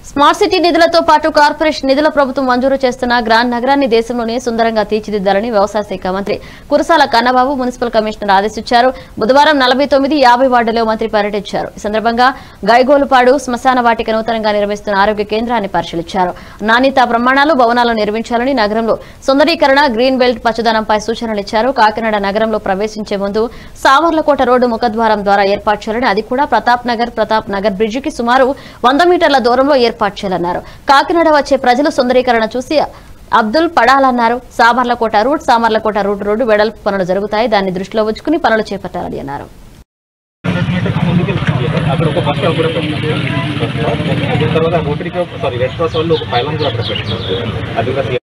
Smart city నిధులతో పాటు corporation నిధుల ప్రభుత్వం మంజూరు చేస్తున్న గ్రాండ్ నగరాన్ని దేశంలోనే సుందరంగా తీర్చిదిద్దాలని వ్యవసాయ శాఖ మంత్రి కురసాల కన్నబాబు మున్సిపల్ కమిషనర్ ఆదేశించారు బుధవారం నలభై తొమ్మిది యాభై వార్డులో మంత్రి పర్యటించారు ఈ సందర్భంగా గైగోలుపాడు శ్మశాన వాటిక నూతనంగా నిర్మిస్తున్న ఆరోగ్య కేంద్రాన్ని పరిశీలించారు నాణ్యత ప్రమాణాలు భవనాలు నిర్మించాలని నగరంలో సుందరీకరణ గ్రీన్ బెల్ట్ పచ్చదనంపై సూచనలు ఇచ్చారు కాకినాడ నగరంలో ప్రవేశించే ముందు సామర్లకోట రోడ్డు ముఖద్వారం ద్వారా ఏర్పాటు చేయాలని అది కూడా ప్రతాప్ నగర్ ప్రతాప్ నగర్ బ్రిడ్జికి సుమారు వంద మీటర్ల దూరంలో ఏర్పాటు చేయాలన్నారు కాకినాడ వచ్చే ప్రజలు సుందరీకరణ చూసి అబ్దుల్ పడాలన్నారు Samarlakota route Samarlakota route road వెడల్పు పనులు జరుగుతాయి దాన్ని దృష్టిలో ఉంచుకుని పనులు చేపట్టాలని అన్నారు అక్కడ ఒక బస్ అక్కడ పెట్టారు. అదే తర్వాత ఓటీకి సారీ రెడ్ క్రాస్ వాళ్ళు ఒక పైలం కూడా అక్కడ పెట్టారు అది కూడా